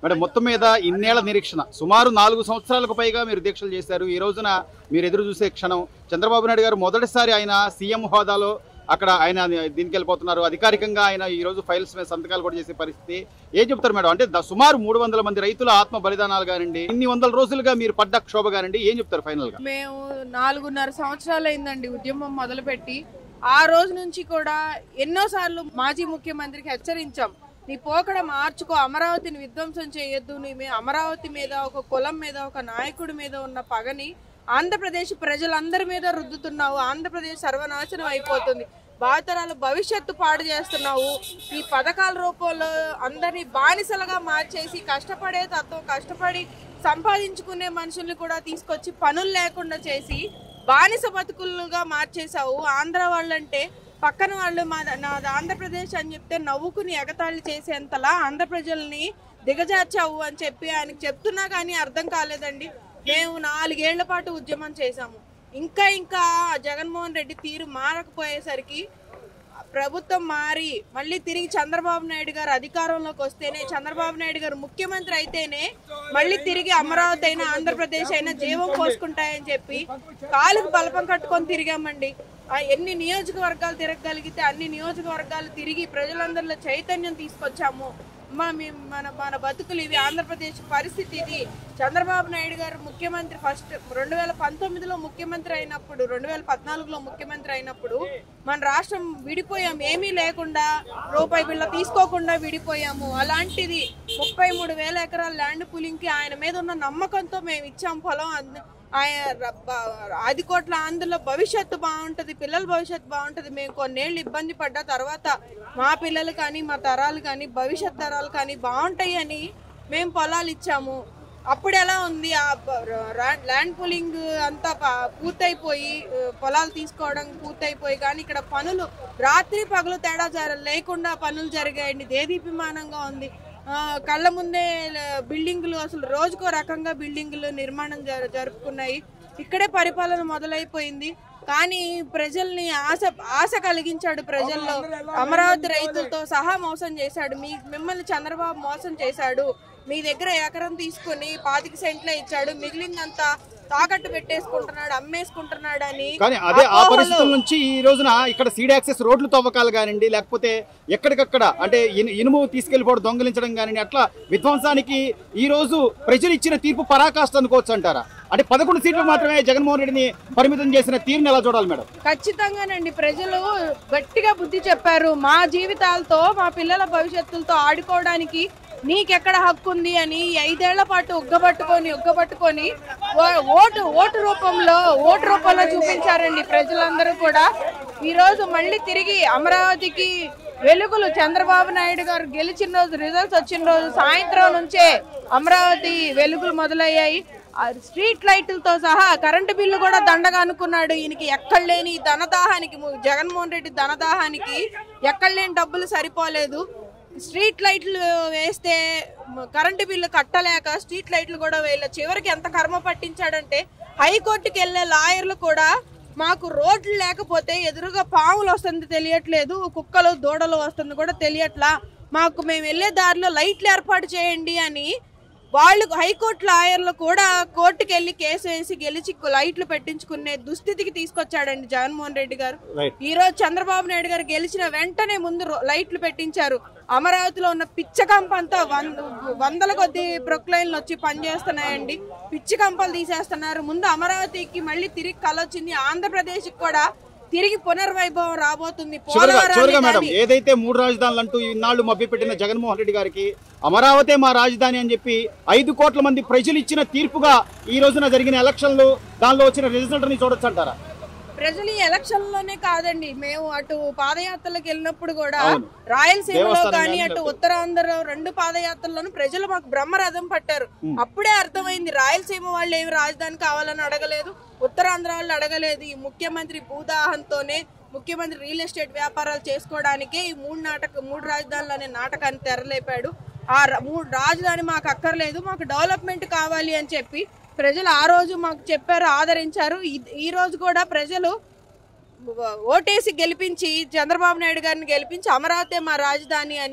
Madam మొత్తం మీద ఇన్నేళ్ల నిరీక్షణ సుమారు నాలుగు సంవత్సరాలకు పైగా మీరు దీక్షలు చేశారు ఈ రోజున మీరు ఎదురు చూసే క్షణం చంద్రబాబు నాయుడు గారు మొదటిసారి ఆయన సీఎం హోదాలో అక్కడ ఆయన దీనికి వెళ్ళిపోతున్నారు అధికారికంగా ఆయన ఈ రోజు ఫైల్స్ మీద సంతకాలు కూడా చేసే పరిస్థితి ఏం చెప్తారు మేడం అంటే ద- సుమారు మూడు వందల మంది రైతుల ఆత్మ బలిదానాలు కానివ్వండి ఇన్ని వందల రోజులుగా మీరు పడ్డ క్షోభ కానివ్వండి ఏం చెప్తారు ఫైనల్ గా మేము నాలుగున్నర సంవత్సరాలు అయిందండి ఉద్యమం మొదలుపెట్టి ఆ రోజు నుంచి కూడా ఎన్నోసార్లు మాజీ ముఖ్యమంత్రికి హెచ్చరించాం నీ పోకడ మార్చుకో అమరావతిని విధ్వంసం చేయొద్దు నీ మీ అమరావతి మీద ఒక కులం మీద ఒక నాయకుడి మీద ఉన్న పగని ఆంధ్రప్రదేశ్ ప్రజలందరి మీద రుద్దుతున్నావు ఆంధ్రప్రదేశ్ సర్వనాశనం అయిపోతుంది భావితరాల భవిష్యత్తు పాడు చేస్తున్నావు ఈ పథకాల రూపంలో అందరినీ బానిసలుగా మార్చేసి కష్టపడే తత్వం కష్టపడి సంపాదించుకునే మనుషుల్ని కూడా తీసుకొచ్చి పనులు లేకుండా చేసి బానిస బతుకులుగా మార్చేశావు ఆంధ్ర వాళ్ళంటే పక్కన వాళ్ళు మా నాది ఆంధ్రప్రదేశ్ అని చెప్తే నవ్వుకుని ఎగతాళి చేసేంతలా ఆంధ్ర ప్రజల్ని దిగజార్చావు అని చెప్పి ఆయనకు చెప్తున్నా కానీ అర్థం కాలేదండి మేము నాలుగేళ్ల పాటు ఉద్యమం చేశాము ఇంకా ఇంకా జగన్మోహన్ రెడ్డి తీరు మారకపోయేసరికి ప్రభుత్వం మారి మళ్ళీ తిరిగి చంద్రబాబు నాయుడు గారు అధికారంలోకి వస్తేనే చంద్రబాబు నాయుడు గారు ముఖ్యమంత్రి అయితేనే మళ్ళీ తిరిగి అమరావతి అయినా ఆంధ్రప్రదేశ్ అయినా జీవం పోసుకుంటాయని చెప్పి కాలుకు బలపం కట్టుకొని తిరిగామండి ఆ ఎన్ని నియోజకవర్గాలు తిరగగలిగితే అన్ని నియోజకవర్గాలు తిరిగి ప్రజలందరిలో చైతన్యం తీసుకొచ్చాము మా మీ- మన మన బతుకులు ఇవి ఆంధ్రప్రదేశ్ పరిస్థితి ఇది చంద్రబాబు నాయుడు గారు ముఖ్యమంత్రి ఫస్ట్ రెండు వేల పంతొమ్మిదిలో ముఖ్యమంత్రి అయినప్పుడు రెండు వేల పద్నాలుగులో ముఖ్యమంత్రి అయినప్పుడు మన రాష్ట్రం విడిపోయాం ఏమీ లేకుండా రూపాయి బిళ్ళ తీసుకోకుండా విడిపోయాము అలాంటిది ముప్పై మూడు వేల ఎకరాల ల్యాండ్ పూలింగ్కి ఆయన మీద ఉన్న నమ్మకంతో మేము ఇచ్చాం పొలం అంద- ఆయన ర- బ- ఆది కోట్ల ఆంధ్రలో భవిష్యత్తు బాగుంటది పిల్లల భవిష్యత్తు బాగుంటది మేము కొన్నేళ్ళు ఇబ్బంది పడ్డ తర్వాత మా పిల్లలు కానీ మా తరాలు కానీ భవిష్యత్ తరాలు కానీ బాగుంటాయి అని మేము పొలాలు ఇచ్చాము అప్పుడు ఎలా ఉంది ఆ బ- రా- ల్యాండ్ పూలింగ్ అంతా ప- పూర్తయిపోయి ఆ, పొలాలు తీసుకోవడం పూర్తయిపోయి కానీ ఇక్కడ పనులు రాత్రి పగలు తేడా జర లేకుండా పనులు జరిగాయండి దేదీప్యమానంగా ఉంది ఆ, కళ్ళ ముందే ల- బిల్డింగులు అసలు రోజుకో రకంగా బిల్డింగులు నిర్మాణం జరు- జరుపుకున్నాయి ఇక్కడే పరిపాలన మొదలైపోయింది కానీ ప్రజల్ని ఆశ ఆశ కలిగించాడు ప్రజల్లో అమరావతి రైతులతో సహా మోసం చేశాడు మీ మిమ్మల్ని చంద్రబాబు మోసం చేశాడు మీ దగ్గర ఎకరం తీసుకుని పాతిక సెంట్లే ఇచ్చాడు మిగిలిందంతా తాకట్టు పెట్టేసుకుంటున్నాడు అమ్మేసుకుంటున్నాడు అని కానీ అదే ఆ అపోహలు- పరిస్థితుల నుంచి ఈ రోజున ఇక్కడ సీడ్ యాక్సెస్ రోడ్లు తవ్వకాలు కానివ్వండి లేకపోతే ఎక్కడికక్కడ అంటే ఇను- ఇనుము తీసుకెళ్లిపోవడం దొంగిలించడం కానివ్వండి అట్లా విధ్వంసానికి ఈ రోజు ప్రజలు ఇచ్చిన తీర్పు పరాకాష్ట అనుకోవచ్చు అంటారా అంటే పదకొండు సీట్లు మాత్రమే జగన్మోహన్ రెడ్డిని పరిమితం చేసిన తీరుని ఎలా చూడాలి మేడం ఖచ్చితంగానండి ప్రజలు గట్టిగా బుద్ధి చెప్పారు మా జీవితాలతో మా పిల్లల భవిష్యత్తులతో ఆడుకోవడానికి నీకెక్కడ హక్కు ఉంది అని ఈ ఐదేళ్ల పాటు ఉగ్గబట్టుకొని ఉగ్గబట్టుకొని ఓ- ఓటు ఓటు రూపంలో ఓటు రూపంలో చూపించారండి ప్రజలందరూ కూడా ఈ రోజు మళ్ళీ తిరిగి అమరావతికి వెలుగులు చంద్రబాబు నాయుడు గారు గెలిచిన రోజు రిజల్ట్స్ వచ్చిన రోజు సాయంత్రం నుంచే అమరావతి వెలుగులు మొదలయ్యాయి ఆ స్ట్రీట్ లైట్లతో సహా కరెంటు బిల్లు కూడా దండగా అనుకున్నాడు ఈయనకి ఎక్కడ లేని ఈ ధనదాహానికి ము- జగన్మోహన్ రెడ్డి ధనదాహానికి ఎక్కడ లేని డబ్బులు సరిపోలేదు స్ట్రీట్ లైట్లు వేస్తే మ- కరెంటు బిల్లు కట్టలేక స్ట్రీట్ లైట్లు కూడా వేయలే చివరికి ఎంత కర్మ పట్టించాడంటే హైకోర్టుకి వెళ్ళే లాయర్లు కూడా మాకు రోడ్లు లేకపోతే ఎదురుగా పాములు వస్తుంది తెలియట్లేదు కుక్కలు దూడలు వస్తుంది కూడా తెలియట్లా మాకు మేము వెళ్ళే దారిలో లైట్లు ఏర్పాటు చేయండి అని వాళ్ళు హైకోర్టు లాయర్లు కూడా కోర్టుకి వెళ్ళి కేసు వేసి గెలిచి లైట్లు పెట్టించుకునే దుస్థితికి తీసుకొచ్చాడండి జగన్మోహన్ రెడ్డి గారు రైట్ ఈ రోజు చంద్రబాబు నాయుడు గారు గెలిచిన వెంటనే ముందు రో- లైట్లు పెట్టించారు అమరావతిలో ఉన్న పిచ్చ కంప అంతా వంద వందల కొద్ది ప్రొక్లైన్లు వచ్చి పనిచేస్తున్నాయండి పిచ్చి కంపలు తీసేస్తున్నారు ముందు అమరావతికి మళ్ళీ తిరిగి కలొచ్చింది ఆంధ్రప్రదేశ్ కూడా తిరిగి పునర్వైభవం రాబోతుంది చివరిగా చివరిగా పోలవరాన్ని మేడం కానీ- ఏదైతే మూడు రాజధానులు అంటూ ఇన్నాళ్లు మభ్యపెట్టిన జగన్మోహన్ రెడ్డి గారికి అమరావతే మా రాజధాని అని చెప్పి ఐదు కోట్ల మంది ప్రజలు ఇచ్చిన తీర్పుగా ఈ రోజున జరిగిన ఎలక్షన్లు దానిలో వచ్చిన రిజల్ట్ ని చూడొచ్చు అంటారా ప్రజలు ఈ ఎలక్షన్ లోనే కాదండి మేము అటు పాదయాత్రలకు వెళ్ళినప్పుడు కూడా అవును. రాయలసీమలో దేవస్థానం కానీ కానీ అటు ఉత్తరాంధ్ర రెండు పాదయాత్రల్లోనూ ప్రజలు మాకు బ్రహ్మరథం పట్టారు అప్పుడే అర్థమైంది రాయలసీమ వాళ్ళు ఏమి రాజధాని కావాలని అడగలేదు ఉత్తరాంధ్ర వాళ్ళు అడగలేదు ఈ ముఖ్యమంత్రి భూదాహంతోనే ముఖ్యమంత్రి రియల్ ఎస్టేట్ వ్యాపారాలు చేసుకోవడానికే ఈ మూడు నాటక మూడు రాజధానులు అనే నాటకాన్ని తెరలేపాడు ఆ ర- మూడు రాజధాని మాకు అక్కర్లేదు మాకు డెవలప్మెంట్ కావాలి అని చెప్పి ప్రజలు ఆ రోజు మాకు చెప్పారు ఆదరించారు ఈ- ఈ రోజు కూడా ప్రజలు ఓటేసి గెలిపించి చంద్రబాబు నాయుడు గారిని గెలిపించి అమరావతి మా రాజధాని అని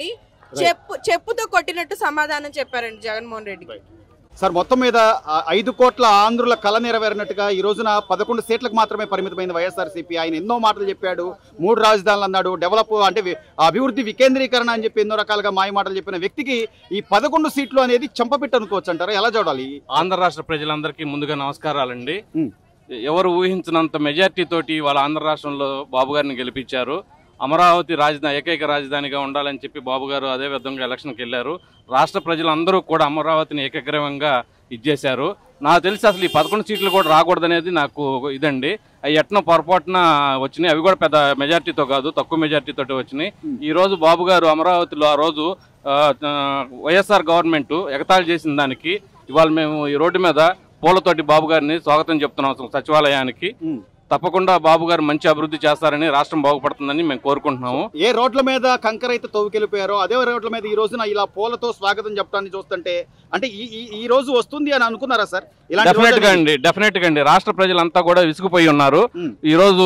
చెప్పు చెప్పుతో కొట్టినట్టు సమాధానం చెప్పారండి జగన్మోహన్ రెడ్డి సార్ మొత్తం మీద ఆ, ఐదు కోట్ల ఆంధ్రుల కళ నెరవేరినట్టుగా ఈ రోజున పదకొండు సీట్లకు మాత్రమే పరిమితమైన వైఎస్ఆర్సీపీ ఆయన ఎన్నో మాటలు చెప్పాడు మూడు రాజధానులు అన్నాడు డెవలప్ అంటే వి- అభివృద్ధి వికేంద్రీకరణ అని చెప్పి ఎన్నో రకాలుగా మాయ మాటలు చెప్పిన వ్యక్తికి ఈ పదకొండు సీట్లు అనేది చంపబెట్టు అనుకోవచ్చు అంటారా ఎలా చూడాలి ఆంధ్ర రాష్ట్ర ప్రజలందరికీ ముందుగా నమస్కారాలండి ఉమ్. ఎవరు ఊహించినంత మెజార్టీ తోటి వాళ్ళ ఆంధ్ర రాష్ట్రంలో బాబు గారిని గెలిపించారు అమరావతి రాజధాని ఏకైక రాజధానిగా ఉండాలని చెప్పి బాబు గారు అదే విధంగా ఎలక్షన్కి వెళ్ళారు రాష్ట్ర ప్రజలందరూ కూడా అమరావతిని ఏకగ్రీవంగా ఇచ్చేశారు నాకు తెలిసి అసలు ఈ పదకొండు సీట్లు కూడా రాకూడదనేది నాకు ఇదండి అవి ఎట్నో పొరపాటున వచ్చినాయి అవి కూడా పెద్ద మెజార్టీతో కాదు తక్కువ మెజార్టీతో వచ్చినాయి ఈ రోజు బాబు గారు అమరావతిలో ఆ రోజు ఆ, ఆ, వైఎస్ఆర్ గవర్నమెంట్ ఎగతాళి చేసిన దానికి ఇవాళ మేము ఈ రోడ్డు మీద పూలతోటి బాబు గారిని స్వాగతం చెప్తున్నాం అసలు సచివాలయానికి ఉమ్. తప్పకుండా బాబు గారు మంచి అభివృద్ధి చేస్తారని రాష్ట్రం బాగుపడుతుందని మేము కోరుకుంటున్నాము ఏ రోడ్ల మీద కంకర అయితే తవ్వుకెళ్ళిపోయారో అదే రోడ్ల మీద ఈ రోజున ఇలా పూలతో స్వాగతం చెప్పడాన్ని చూస్తుంటే అంటే ఈ ఈ- ఈ రోజు వస్తుంది అని అనుకున్నారా సార్ ఇలాంటి డెఫినెట్ రోజు గా అనేది- అండి డెఫినెట్ గా అండి రాష్ట్ర ప్రజలంతా కూడా విసిగిపోయి ఉన్నారు ఉమ్. ఈ రోజు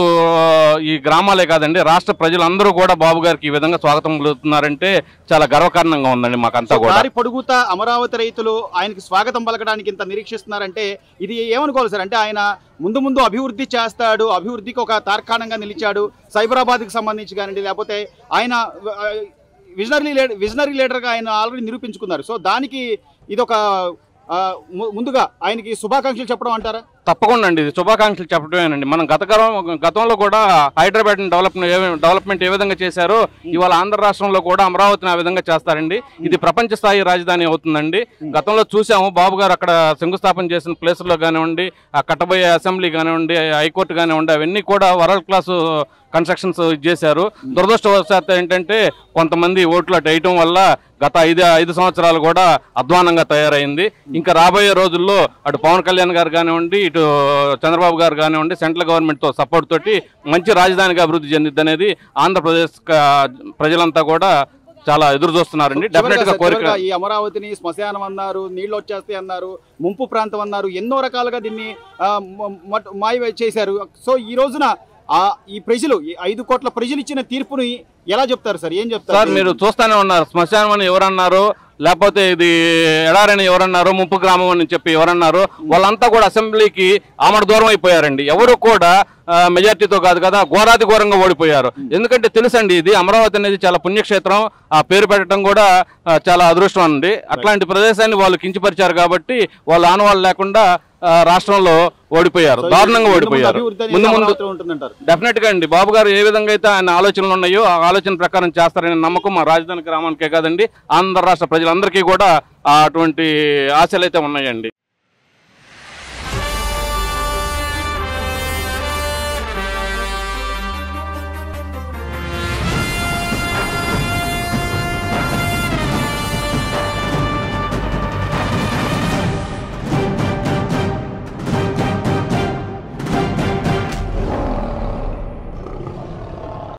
ఈ గ్రామాలే కాదండి రాష్ట్ర ప్రజలందరూ కూడా బాబు గారికి ఈ విధంగా స్వాగతం పలుకుతున్నారంటే చాలా గర్వకారణంగా ఉందండి మాకంతా కూడా దారి పొడుగుతా అమరావతి రైతులు ఆయనకి స్వాగతం పలకడానికి ఇంత నిరీక్షిస్తున్నారంటే ఇది ఏమనుకోవాలి సార్ అంటే ఆయన ముందు ముందు అభివృద్ధి చేస్తాడు అభివృద్ధికి ఒక తార్కాణంగా నిలిచాడు సైబరాబాద్కి సంబంధించి కానివ్వండి లేకపోతే ఆయన ఆ, విజనరీ లీడర్ విజనరీ లీడర్గా ఆయన ఆల్రెడీ నిరూపించుకున్నారు సో దానికి ఇది ఒక ఆ, ము- ముందుగా ఆయనకి శుభాకాంక్షలు చెప్పడం అంటారా తప్పకుండా అండి ఇది శుభాకాంక్షలు చెప్పడమేనండి మనం గత కాలం- గతంలో కూడా హైదరాబాద్ డెవలప్మెంట్ ఏ- డెవలప్మెంట్ ఏ విధంగా చేశారో ఇవాళ ఆంధ్ర రాష్ట్రంలో కూడా అమరావతిని ఆ విధంగా చేస్తారండి ఇది ప్రపంచ స్థాయి రాజధాని అవుతుందండి గతంలో చూసాము బాబు గారు అక్కడ శంకుస్థాపన చేసిన ప్లేసుల్లో కానివ్వండి ఆ కట్టబోయే అసెంబ్లీ కానివ్వండి హైకోర్టు కానివ్వండి అవన్నీ కూడా వరల్డ్ క్లాస్ కన్స్ట్రక్షన్స్ చేశారు దురదృష్టవశాత్తు ఏంటంటే కొంతమంది ఓట్లు అటు వేయటం వల్ల గత ఐదు ఐదు సంవత్సరాలు కూడా అధ్వానంగా తయారైంది ఇంకా రాబోయే రోజుల్లో అటు పవన్ కళ్యాణ్ గారు కానివ్వండి ఇటు చంద్రబాబు గారు కానివ్వండి సెంట్రల్ గవర్నమెంట్ తో సపోర్ట్ తోటి మంచి రాజధానిగా అభివృద్ధి చెందిద్ది అనేది ఆంధ్రప్రదేశ్ క- ప్రజలంతా కూడా చాలా ఎదురు చూస్తున్నారండి డెఫినెట్ గా చివరిగా- కోరిక చివరిగా ఈ అమరావతిని శ్మశానం అన్నారు నీళ్లు వచ్చేస్తాయి అన్నారు ముంపు ప్రాంతం అన్నారు ఎన్నో రకాలుగా దీన్ని ఆ, మ- మట్- మాయ చేశారు సో ఈ రోజున ఆ ఈ ప్రజలు ఈ ఐదు కోట్ల ప్రజలు ఇచ్చిన తీర్పుని ఎలా చెప్తారు సార్ ఏం చెప్తారు సార్ మీరు చూస్తానే ఉన్నారు శ్మశానం అని ఎవరన్నారు లేకపోతే ఇది ఎడారని ఎవరన్నారు ముప్పు గ్రామం అని చెప్పి ఎవరన్నారు వాళ్ళంతా కూడా అసెంబ్లీకి ఆమడ దూరం అయిపోయారండి ఎవరు కూడా ఆ, మెజార్టీతో కాదు కదా ఘోరాతి ఘోరంగా ఓడిపోయారు ఎందుకంటే తెలుసండి ఇది అమరావతి అనేది చాలా పుణ్యక్షేత్రం ఆ పేరు పెట్టడం కూడా ఆ, చాలా అదృష్టం అండి అట్లాంటి ప్రదేశాన్ని వాళ్ళు కించపరిచారు కాబట్టి వాళ్ళు ఆనవాళ్ళు లేకుండా ఆ, రాష్ట్రంలో ఓడిపోయారు సో దారుణంగా ముందు ముందు ఓడిపోయారు అభివృద్ధి అనేది ముందు ముందు అమరావతిలో ఉంటుందంటారు డెఫినెట్ గా అండి బాబు గారు ఏ విధంగా అయితే ఆయన ఆలోచనలు ఉన్నాయో ఆ ఆలోచన ప్రకారం చేస్తారనే నమ్మకం మా రాజధాని గ్రామానికే కాదండి ఆంధ్ర రాష్ట్ర ప్రజలందరికీ కూడా ఆ అటువంటి ఆశలు అయితే ఉన్నాయండి